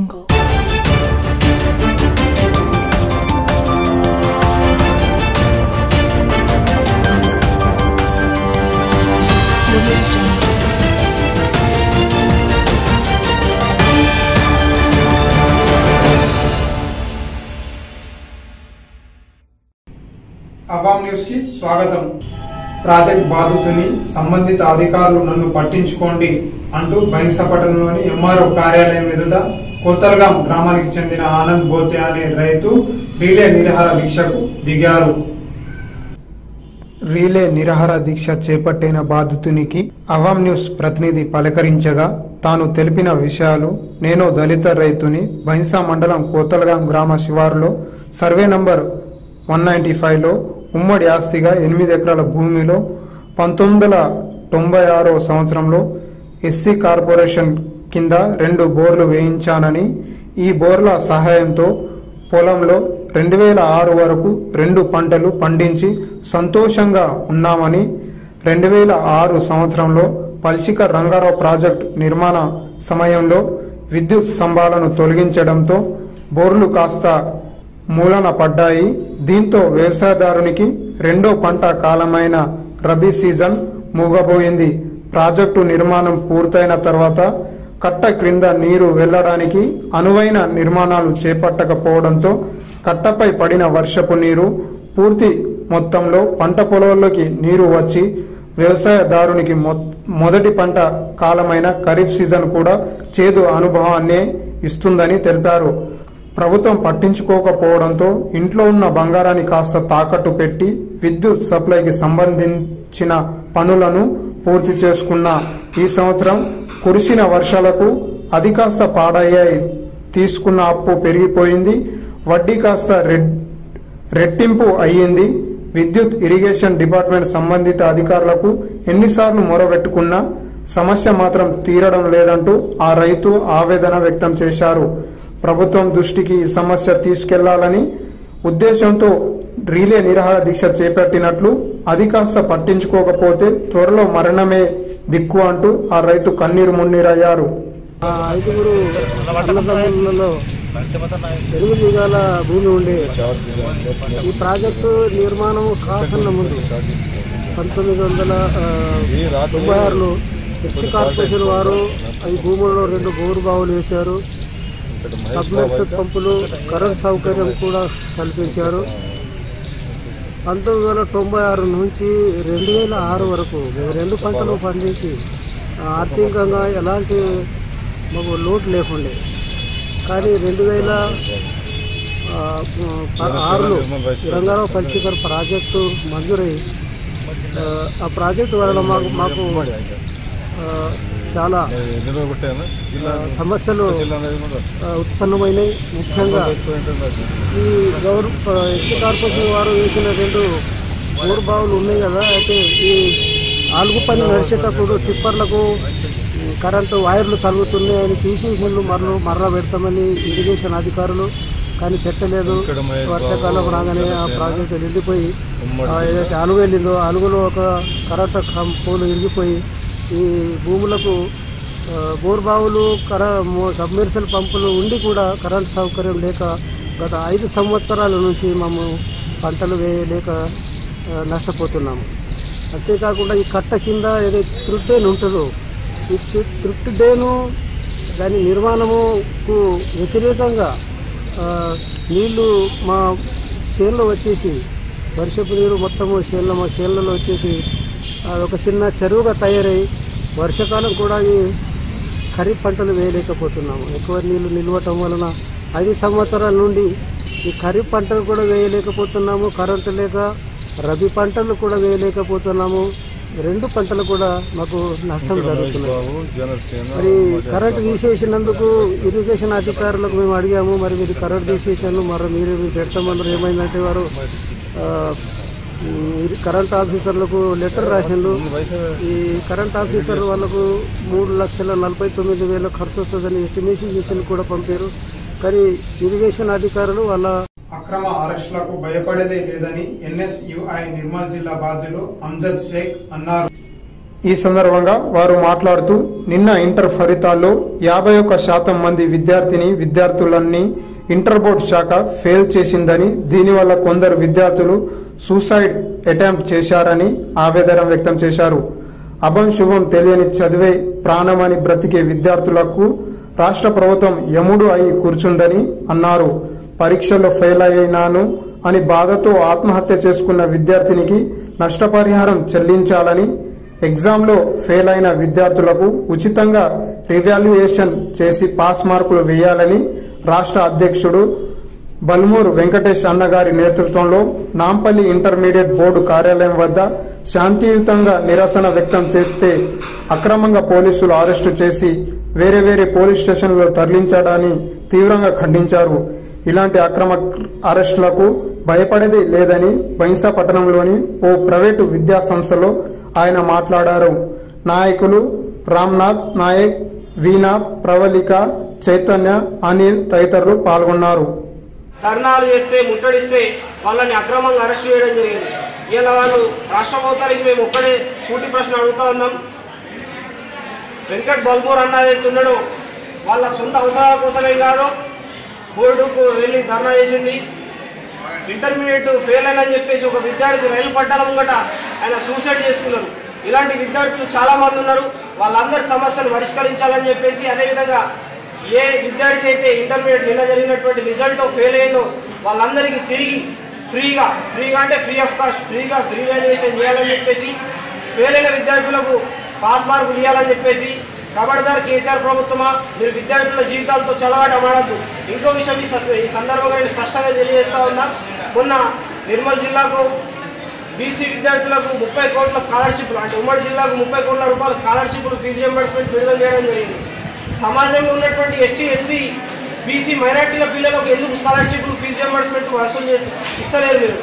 jungle. Audio jungle. అవాం news కి స్వాగతం ప్రాజెక్ట్ బాధితుని సంబంధిత అధికారులు నన్ను పట్టించుకోండి అంటూ బైన్సపట్నంలోని ఎంఆర్ఓ కార్యాలయం ఎదుట కోతల్గాం గ్రామానికి చెందిన ఆనంద్ బోతే అనే రైతు రీలే నిరాహార దీక్షకు దిగారు రీలే నిరాహార దీక్ష చేపట్టిన బాధితునికి అవాం న్యూస్ ప్రతినిధి పలకరించగా తాను తెలిపిన విషయాలు నేను దళిత రైతుని బైన్సా మండలం కోతల్గాం గ్రామ శివారులో సర్వే నంబర్ వన్ నైన్టీ ఫైవ్లో ఉమ్మడి ఆస్తిగా ఎనిమిది ఎకరాల భూమిలో పంతొమ్మిది వందల తొంభై ఆరో సంవత్సరంలో ఎస్సీ కార్పొరేషన్ కింద రెండు బోర్లు వేయించానని ఈ బోర్ల సహాయంతో పొలంలో రెండు వేల ఆరు వరకు రెండు పంటలు పండించి సంతోషంగా ఉన్నామని రెండు వేల ఆరు సంవత్సరంలో పల్సిక రంగారావు ప్రాజెక్టు నిర్మాణ సమయంలో విద్యుత్ స్తంభాలను తొలగించడంతో బోర్లు కాస్త మూలన పడ్డాయి దీంతో వ్యవసాయదారునికి రెండో పంట కాలమైన రబీ సీజన్ మూగబోయింది ప్రాజెక్టు నిర్మాణం పూర్తయిన తర్వాత కట్ట క్రింద నీరు వెళ్లడానికి అనువైన నిర్మాణాలు చేపట్టకపోవడంతో కట్టపై పడిన వర్షపు నీరు పూర్తి మొత్తంలో పంట పొలాల్లోకి నీరు వచ్చి వ్యవసాయదారునికి మొ- మొదటి పంట కాలమైన ఖరీఫ్ సీజన్ కూడా చేదు అనుభవాన్నే ఇస్తుందని తెలిపారు ప్రభుత్వం పట్టించుకోకపోవడంతో ఇంట్లో ఉన్న బంగారాన్ని కాస్త తాకట్టు పెట్టి విద్యుత్ సప్లైకి సంబంధించిన పనులను పూర్తి చేసుకున్న ఈ సంవత్సరం కురిసిన వర్షాలకు అది కాస్త పాడయ్యాయి తీసుకున్న అప్పు పెరిగిపోయింది వడ్డీ కాస్త రెడ్ రెట్టింపు అయ్యింది విద్యుత్ ఇరిగేషన్ డిపార్ట్మెంట్ సంబంధిత అధికారులకు ఎన్నిసార్లు మొరబెట్టుకున్నా సమస్య మాత్రం తీరడం లేదంటూ ఆ రైతు ఆవేదన వ్యక్తం చేశారు ప్రభుత్వం దృష్టికి ఈ సమస్య తీసుకెళ్లాలని ఉద్దేశంతో రీలే నిరాహార దీక్ష చేపట్టినట్లు అది కాస్త పట్టించుకోకపోతే త్వరలో మరణమే దిక్కు అంటూ ఆ రైతు కన్నీరు మున్నీరయ్యారు ఆ ఐదుగురు అన్నదమ్ములలో ఎనిమిది యుగాల భూమి ఉండే ఈ ప్రాజెక్టు నిర్మాణం కాకన్నా ముందు పంతొమ్మిది వందల ఆ, తొంభై ఆరులో ఎస్సీ కార్పొరేషన్ వారు ఈ భూముల్లో రెండు బోరు బావులు వేశారు సబ్మెర్సర్ పంపులు కరెంట్ సౌకర్యం కూడా కల్పించారు పంతొమ్మిది వందల తొంభై ఆరు నుంచి రెండు వేల ఆరు వరకు మేము రెండు పంటలు పండించి ఆ, ఆర్థికంగా ఎలాంటి మాకు లోటు లేకుండే కానీ రెండు వేల ఆ, ప- ఆరులో రంగారావు పల్సికర్ ప్రాజెక్టు మంజూరై ఆ, ఆ ప్రాజెక్టు వలన మాకు మాకు ఆ, చాలా ఆ, సమస్యలు ఆ, ఉత్పన్నమైనవి ముఖ్యంగా ఈ గౌర ఎస్సీ కార్పొరేషన్ వారు వేసిన రెండు బోర్ బావులు ఉన్నాయి కదా అయితే ఈ ఆలుగు పని నడిచేటప్పుడు టిప్పర్లకు ఉమ్, కరెంటు వైర్లు తగులుతున్నాయని తీసేసిళ్ళు మరలు మరలా పెడతామని ఇరిగేషన్ అధికారులు కానీ పెట్టలేదు వర్షాకాలం రాగానే ఆ ప్రాజెక్టు నిండిపోయి ఆ, ఏదైతే అలుగు వెళ్ళిందో అలుగులో ఒక కరెంటు కం- పోలు ఇరిగిపోయి ఈ భూములకు ఆ, బోర్ బావులు కర మో- సబ్మెర్సల్ పంపులు ఉండి కూడా కరెంట్ సౌకర్యం లేక గత ఐదు సంవత్సరాల నుంచి మేము పంటలు వేయలేక ఆ, నష్టపోతున్నాము అంతేకాకుండా ఈ కట్ట కింద ఏదైతే త్రుట్టేను ఉంటుందో ఈ త్రు- త్రుట్టుడేను దాని నిర్మాణముకు వ్యతిరేకంగా ఆ, నీళ్లు మా చేనులో వచ్చేసి వర్షపు నీరు మొత్తము చేనులో మా చేనులలో వచ్చేసి అది ఒక చిన్న చెరువుగా తయారై వర్షాకాలం కూడా ఈ ఖరీఫ్ పంటలు వేయలేకపోతున్నాము ఎక్కువ నీళ్లు నిలవటం వలన ఐదు సంవత్సరాల నుండి ఈ ఖరీఫ్ పంటలు కూడా వేయలేకపోతున్నాము కరెంటు లేక రబీ పంటలు కూడా వేయలేకపోతున్నాము రెండు పంటలు కూడా మాకు నష్టం జరుగుతున్నాయి మరి కరెంట్ తీసేసినందుకు ఇరిగేషన్ అధికారులకు మేము అడిగాము మరి మీరు కరెంట్ తీసేసాను మరి మీరు మీరు పెడతామన్నారు ఏమైందంటే వారు ఆ, ఈ కరెంట్ ఆఫీసర్లకు లెటర్ రాసిండు ఈ కరెంట్ ఆఫీసర్ వాళ్ళకు మూడు లక్షల నలభై తొమ్మిది వేల ఖర్చు వస్తుందని ఎస్టిమేషన్ చేసి కూడా పంపారు కానీ ఇరిగేషన్ అధికారులు వాళ్ళ అక్రమ అరెస్టులకు భయపడేదే లేదని ఎన్ఎస్యుఐ నిర్మల్ జిల్లా బాధ్యులు అంజద్ షేక్ అన్నారు ఈ సందర్భంగా వారు మాట్లాడుతూ నిన్న ఇంటర్ ఫలితాల్లో యాభై ఒక్క శాతం మంది విద్యార్థిని విద్యార్థులన్నీ ఇంటర్ బోర్డు శాఖ ఫెయిల్ చేసిందని దీనివల్ల కొందరు విద్యార్థులు సూసైడ్ అటెంప్ట్ చేశారని ఆవేదన వ్యక్తం చేశారు అభం శుభం తెలియని చదివే ప్రాణమని బ్రతికే విద్యార్థులకు రాష్ట్ర ప్రభుత్వం యముడు అయి కూర్చుందని అన్నారు పరీక్షల్లో ఫెయిల్ అయినాను అని బాధతో ఆత్మహత్య చేసుకున్న విద్యార్థినికి నష్టపరిహారం చెల్లించాలని ఎగ్జామ్లో ఫెయిల్ అయిన విద్యార్థులకు ఉచితంగా రివాల్యుయేషన్ చేసి పాస్ మార్కులు వేయాలని రాష్ట్ర అధ్యక్షుడు బల్మూరు వెంకటేష్ అన్నగారి నేతృత్వంలో నాంపల్లి ఇంటర్మీడియట్ బోర్డు కార్యాలయం వద్ద శాంతియుతంగా నిరసన వ్యక్తం చేస్తే అక్రమంగా పోలీసులు అరెస్టు చేసి వేరే వేరే పోలీస్ స్టేషన్లలో తరలించడాన్ని తీవ్రంగా ఖండించారు ఇలాంటి అక్రమ అరెస్టులకు భయపడేది లేదని బైంసా పట్టణంలోని ఓ ప్రైవేటు విద్యా సంస్థలో ఆయన మాట్లాడారు నాయకులు రామ్నాథ్ నాయక్ వీణా ప్రవళిక చైతన్య అనిల్ తదితరులు పాల్గొన్నారు ధర్నాలు చేస్తే ముట్టడిస్తే వాళ్ళని అక్రమంగా అరెస్ట్ చేయడం జరిగింది ఇలా వాళ్ళు రాష్ట్ర ప్రభుత్వానికి మేము ఒక్కడే సూటి ప్రశ్న అడుగుతా ఉన్నాం వెంకట్ బల్మూర్ అన్న ఉన్నాడు వాళ్ళ సొంత అవసరాల కోసమే కాదు బోర్డుకు వెళ్ళి ధర్నా చేసింది ఇంటర్మీడియట్ ఫెయిల్ అయినని చెప్పేసి ఒక విద్యార్థి రైలు పట్టాల ముంగట ఆయన సూసైడ్ చేసుకున్నారు ఇలాంటి విద్యార్థులు చాలా మంది ఉన్నారు వాళ్ళందరి సమస్యలు పరిష్కరించాలని చెప్పేసి అదేవిధంగా ఏ విద్యార్థి అయితే ఇంటర్మీడియట్ నిన్న జరిగినటువంటి రిజల్ట్ ఫెయిల్ అయిందో వాళ్ళందరికీ తిరిగి ఫ్రీగా ఫ్రీగా అంటే ఫ్రీ ఆఫ్ కాస్ట్ ఫ్రీగా రివాల్యుయేషన్ చేయాలని చెప్పేసి ఫెయిల్ అయిన విద్యార్థులకు పాస్ మార్కులు ఇవ్వాలని చెప్పేసి కబడ్దార్ కేసీఆర్ ప్రభుత్వమా మీరు విద్యార్థుల జీవితాలతో చలవాట మాడద్దు ఇంకో విషయం ఈ సం- ఈ సందర్భంగా నేను స్పష్టంగా తెలియజేస్తా ఉన్నా మొన్న నిర్మల్ జిల్లాకు బీసీ విద్యార్థులకు ముప్పై కోట్ల స్కాలర్షిప్లు అంటే ఉమ్మడి జిల్లాకు ముప్పై కోట్ల రూపాయల స్కాలర్షిప్లు ఫీజు రియంబర్స్మెంట్ విడుదల చేయడం జరిగింది సమాజంలో ఉన్నటువంటి ఎస్టీ ఎస్సీ బీసీ మైనార్టీల పిల్లలకు ఎందుకు స్కాలర్షిప్లు ఫీజు రియంబర్స్మెంట్ వసూలు చేసి ఇస్తలేరు మీరు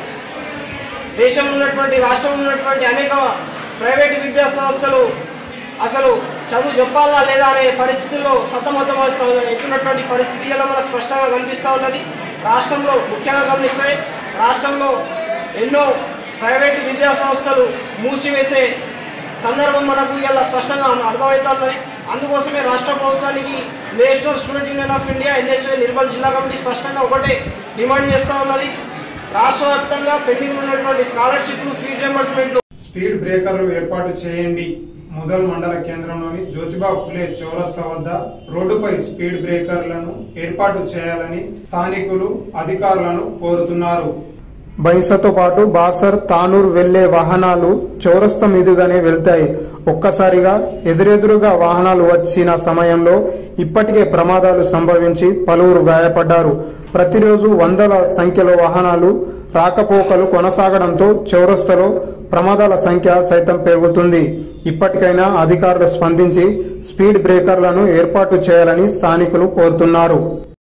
దేశంలో ఉన్నటువంటి రాష్ట్రంలో ఉన్నటువంటి అనేక ప్రైవేట్ విద్యా సంస్థలు అసలు చదువు చెప్పాలా లేదా అనే పరిస్థితుల్లో సతమతం ఎత్తున్నటువంటి పరిస్థితి ఇలా మనకు స్పష్టంగా కనిపిస్తూ ఉన్నది రాష్ట్రంలో ముఖ్యంగా గమనిస్తే రాష్ట్రంలో ఎన్నో ప్రైవేటు విద్యా సంస్థలు మూసివేసే సందర్భం మనకు ఇలా స్పష్టంగా అర్థమవుతా ఉన్నది అందుకోసమే రాష్ట్ర ప్రభుత్వానికి National Student Union of India NSA Nirmal జిల్లా కమిటీ స్పష్టంగా ఒకటే డిమాండ్ చేస్తూ ఉన్నది రాష్ట్ర వ్యాప్తంగా పెండింగ్ ఉన్నటువంటి స్కాలర్షిప్లు ఫీజు రియంబర్స్మెంట్లు స్పీడ్ బ్రేకర్లు ఏర్పాటు చేయండి ముదల్ మండల కేంద్రంలోని జ్యోతిబా ఫులే చౌరస్తా వద్ద రోడ్డుపై స్పీడ్ బ్రేకర్లను ఏర్పాటు చేయాలని స్థానికులు అధికారులను కోరుతున్నారు బైంసతో పాటు బాసర్ తానూర్ వెళ్లే వాహనాలు చౌరస్తా మీదుగానే వెళ్తాయి ఒక్కసారిగా ఎదురెదురుగా వాహనాలు వచ్చిన సమయంలో ఇప్పటికే ప్రమాదాలు సంభవించి పలువురు గాయపడ్డారు ప్రతిరోజు వందల సంఖ్యలో వాహనాలు రాకపోకలు కొనసాగడంతో చౌరస్తలో ప్రమాదాల సంఖ్య సైతం పెరుగుతుంది ఇప్పటికైనా అధికారులు స్పందించి స్పీడ్ బ్రేకర్లను ఏర్పాటు చేయాలని స్థానికులు కోరుతున్నారు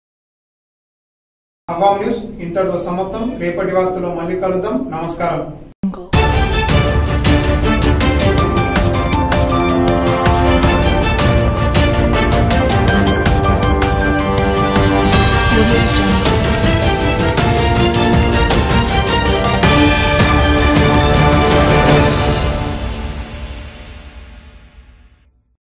అవాం న్యూస్ ఇంతటితో సమాప్తం రేపటి వార్తలో మళ్ళీ కలుద్దాం నమస్కారం Audio